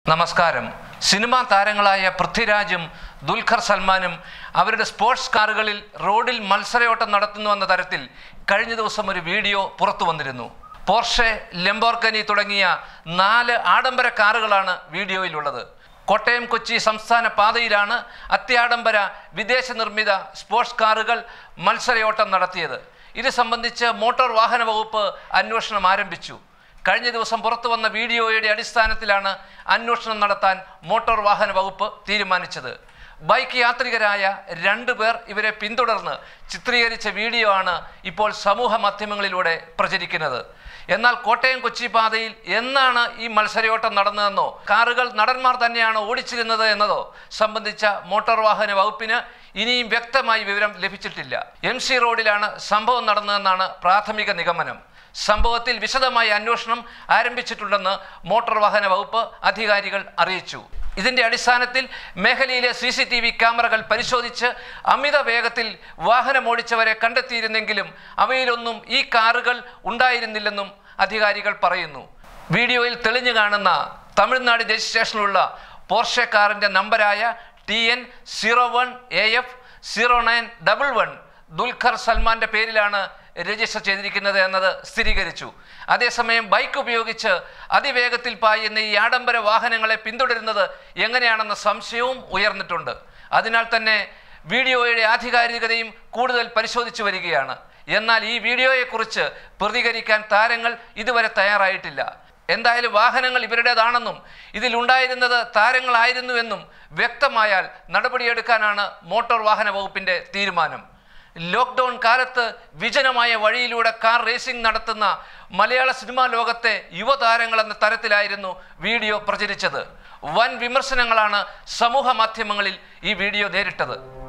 നമസ്കാരം സിനിമാ താരങ്ങളായ പൃഥ്വിരാജും ദുൽഖർ സൽമാനും അവരുടെ സ്പോർട്സ് കാറുകളിൽ റോഡിൽ മത്സരയോട്ടം നടത്തുന്നുവെന്ന തരത്തിൽ കഴിഞ്ഞ ദിവസം ഒരു വീഡിയോ പുറത്തു വന്നിരുന്നു പോർഷെ ലെംബോർഗനി തുടങ്ങിയ നാല് ആഡംബര കാറുകളാണ് വീഡിയോയിലുള്ളത് കോട്ടയം കൊച്ചി സംസ്ഥാന പാതയിലാണ് അത്യാഡംബര വിദേശ നിർമ്മിത സ്പോർട്സ് കാറുകൾ മത്സരയോട്ടം നടത്തിയത് ഇത് സംബന്ധിച്ച് മോട്ടോർ വാഹന വകുപ്പ് അന്വേഷണം ആരംഭിച്ചു കഴിഞ്ഞ ദിവസം പുറത്തു വന്ന വീഡിയോയുടെ അടിസ്ഥാനത്തിലാണ് അന്വേഷണം നടത്താൻ മോട്ടോർ വാഹന വകുപ്പ് തീരുമാനിച്ചത് ബൈക്ക് യാത്രികരായ രണ്ടു പേർ ഇവരെ പിന്തുടർന്ന് ചിത്രീകരിച്ച വീഡിയോ ആണ് ഇപ്പോൾ സമൂഹ മാധ്യമങ്ങളിലൂടെ പ്രചരിക്കുന്നത് എന്നാൽ കോട്ടയം കൊച്ചി പാതയിൽ എന്നാണ് ഈ മത്സരയോട്ടം നടന്നതെന്നോ കാറുകൾ നടന്മാർ തന്നെയാണോ ഓടിച്ചിരുന്നത് എന്നതോ സംബന്ധിച്ച മോട്ടോർ വാഹന വകുപ്പിന് ഇനിയും വ്യക്തമായി വിവരം ലഭിച്ചിട്ടില്ല എം സി റോഡിലാണ് സംഭവം നടന്നതെന്നാണ് പ്രാഥമിക നിഗമനം സംഭവത്തിൽ വിശദമായ അന്വേഷണം ആരംഭിച്ചിട്ടുണ്ടെന്ന് മോട്ടോർ വാഹന വകുപ്പ് അധികാരികൾ അറിയിച്ചു ഇതിന്റെ അടിസ്ഥാനത്തിൽ മേഖലയിലെ സി സി ടി വി ക്യാമറകൾ പരിശോധിച്ച് അമിത വേഗത്തിൽ വാഹനമോടിച്ചവരെ കണ്ടെത്തിയിരുന്നെങ്കിലും അവയിലൊന്നും ഈ കാറുകൾ ഉണ്ടായിരുന്നില്ലെന്നും അധികാരികൾ പറയുന്നു വീഡിയോയിൽ തെളിഞ്ഞു കാണുന്ന തമിഴ്നാട് രജിസ്ട്രേഷനിലുള്ള പോർഷെ കാറിന്റെ നമ്പരായ T N zero one A F zero nine double one Dulquer സൽമാന്റെ പേരിലാണ് രജിസ്റ്റർ ചെയ്തിരിക്കുന്നത് എന്നത് സ്ഥിരീകരിച്ചു അതേസമയം ബൈക്ക് ഉപയോഗിച്ച് അതിവേഗത്തിൽ പായുന്ന ഈ ആഡംബര വാഹനങ്ങളെ പിന്തുടരുന്നത് എങ്ങനെയാണെന്ന സംശയവും ഉയർന്നിട്ടുണ്ട് അതിനാൽ തന്നെ വീഡിയോയുടെ ആധികാരികതയും കൂടുതൽ പരിശോധിച്ചു വരികയാണ് എന്നാൽ ഈ വീഡിയോയെക്കുറിച്ച് പ്രതികരിക്കാൻ താരങ്ങൾ ഇതുവരെ തയ്യാറായിട്ടില്ല എന്തായാലും വാഹനങ്ങൾ ഇവരുടേതാണെന്നും ഇതിലുണ്ടായിരുന്നത് താരങ്ങളായിരുന്നുവെന്നും വ്യക്തമായാൽ നടപടിയെടുക്കാനാണ് മോട്ടോർ വാഹന വകുപ്പിന്റെ തീരുമാനം ലോക്ക്ഡൗൺ കാലത്ത് വിജനമായ വഴിയിലൂടെ കാർ റേസിംഗ് നടത്തുന്ന മലയാള സിനിമാ ലോകത്തെ യുവതാരങ്ങൾ എന്ന തരത്തിലായിരുന്നു വീഡിയോ പ്രചരിച്ചത് വൻ വിമർശനങ്ങളാണ് സമൂഹ മാധ്യമങ്ങളിൽ ഈ വീഡിയോ നേരിട്ടത്